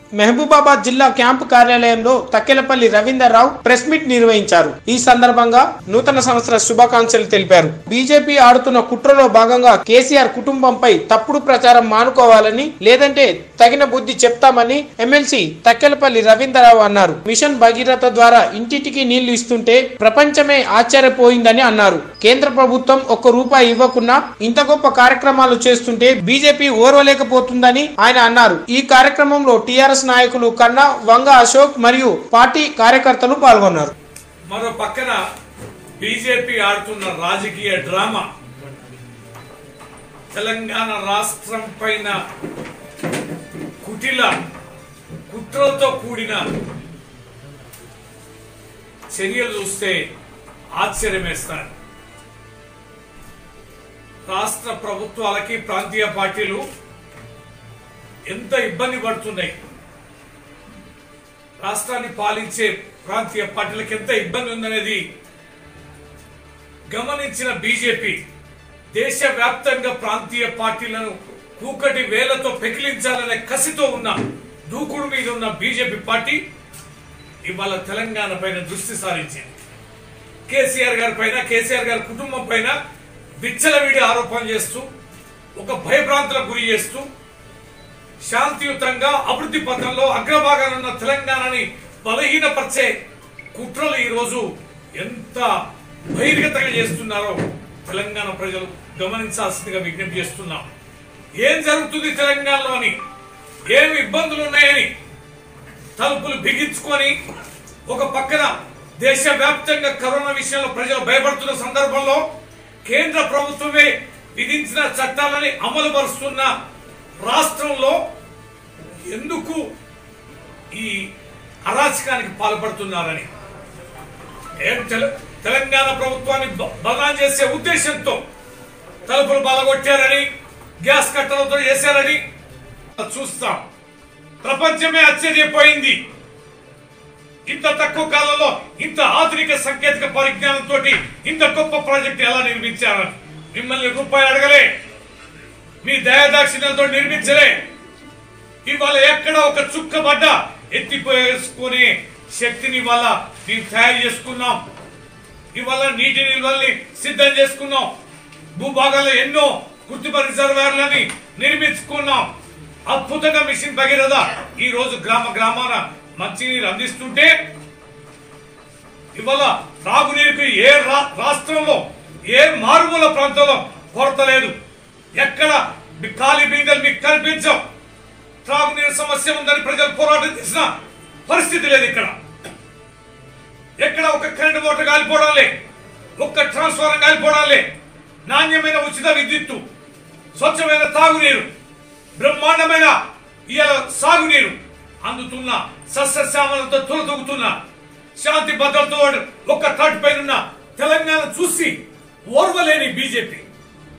మహబూబాబాద్ జిల్లా క్యాంపు కార్యాలయంలో Takkellapalli Ravinder Rao press meet నిర్వహించారు ఈ సందర్భంగా నూతన సంవత్సర శుభాకాంక్షలు తెలిపారు బీజేపీ ఆడుతున్న కుట్రలో భాగంగా కేసీఆర్ కుటుంబంపై తప్పుడు ప్రచారం మానుకోవాలని లేదంటే తగిన బుద్ధి చెప్తామని ఎమ్మెల్సీ తక్కెలపల్లి రవీందర్రావు అన్నారు మిషన్ భగీరథ ద్వారా ఇంటింటికి నీళ్లు ఇస్తుంటే ప్రపంచమే ఆశ్చర్యపోయిందని అన్నారు కేంద్ర ప్రభుత్వం ఒక్క రూపాయి ఇవ్వకున్నా ఇంత గొప్ప కార్యక్రమాలు చేస్తుంటే బీజేపీ ఓర్వలేకపోతుందని ఆయన అన్నారు ఈ కార్యక్రమంలో టీఆర్ఎస్ నాయకులు కన్నా వంగ అశోక్ మరియు పార్టీ కార్యకర్తలు పాల్గొన్నారు మరో పక్కన బీజేపీ ఆడుతున్న రాజకీయ డ్రామా తెలంగాణ రాష్ట్రం పైన కుటిల కుట్రలతో కూడిన చర్యలు చూస్తే ఆశ్చర్యమేస్తారు రాష్ట్ర ప్రభుత్వాలకి ప్రాంతీయ పార్టీలు ఎంత ఇబ్బంది పడుతున్నాయి రాష్ట్రాన్ని పాలించే ప్రాంతీయ పార్టీలకు ఎంత ఇబ్బంది ఉందనేది గమనించిన బీజేపీ దేశవ్యాప్తంగా ప్రాంతీయ పార్టీలను కూకటి వేలతో పెకిలించాలనే కసితో ఉన్న దూకుడు మీద ఉన్న బీజేపీ పార్టీ ఇవాళ తెలంగాణ పైన దృష్టి సారించింది కేసీఆర్ గారి పైన కేసీఆర్ గారి కుటుంబం పైన విచ్చలవిడి ఆరోపణ చేస్తూ ఒక భయభ్రాంతులకు గురి చేస్తూ శాంతియుతంగా అభివృద్ధి పథంలో అగ్రభాగాన ఉన్న తెలంగాణని బలహీనపరిచే కుట్రలు ఈ రోజు ఎంత బహిర్గతంగా చేస్తున్నారో తెలంగాణ ప్రజలు గమనించాల్సిందిగా విజ్ఞప్తి చేస్తున్నాం ఏం జరుగుతుంది తెలంగాణలో అని ఏమి ఇబ్బందులు ఉన్నాయని తలుపులు బిగించుకొని ఒక పక్కన దేశవ్యాప్తంగా కరోనా విషయంలో ప్రజలు భయపడుతున్న సందర్భంలో కేంద్ర ప్రభుత్వమే విధించిన చట్టాలని అమలు పరుస్తున్న రాష్ట్రంలో ఎందుకు ఈ అరాచకానికి పాల్పడుతున్నారని ఏం తెల- తెలంగాణ ప్రభుత్వాన్ని బ- బదనాం చేసే ఉద్దేశంతో తలుపులు బలగొట్టారని గ్యాస్ కట్టలతో చేశారని చూస్తాం ప్రపంచమే ఆశ్చర్యపోయింది ఇంత తక్కువ కాలంలో ఇంత ఆధునిక సాంకేతిక పరిజ్ఞానంతో ఇంత గొప్ప ప్రాజెక్ట్ ఎలా నిర్మించారని మిమ్మల్ని రూపాయలు అడగలే మీ దయాదాక్షిణ్యంతో నిర్మించలే ఇవాళ ఎక్కడ ఒక చుక్క పడ్డ ఎత్తిపోయేసుకునే శక్తిని ఇవాళ మేము తయారు చేసుకున్నాం ఇవాళ నీటి నిల్వల్ని సిద్ధం చేసుకున్నాం భూభాగాల్లో ఎన్నో కృత్రిమ రిజర్వాయర్లని నిర్మించుకున్నాం అద్భుతంగా మిషన్ భగీరథ ఈ రోజు గ్రామ గ్రామాన మంచినీరు అందిస్తుంటే ఇవాళ త్రాగునీరుకి ఏ రా- రాష్ట్రంలో ఏ మారుమూల ప్రాంతంలో కొరత లేదు ఎక్కడ మీ ఖాళీ బిందెలు మీకు కనిపించవు త్రాగునీరు సమస్య ఉందని ప్రజలు పోరాటం చేసిన పరిస్థితి లేదు ఇక్కడ ఎక్కడ ఒక కరెంట్ మోటార్ కాలిపోవడం లే ఒక్క ట్రాన్స్ఫార్మర్ కాలిపోవడం లే నాణ్యమైన ఉచిత విద్యుత్తు స్వచ్ఛమైన తాగునీరు బ్రహ్మాండమైన ఇవాళ సాగునీరు అందుతున్న సస్యశ్యామలతో తులతూగుతున్న శాంతి భద్రతతో ఒక్క తాటి పైన తెలంగాణ చూసి ఓర్వలేని బీజేపీ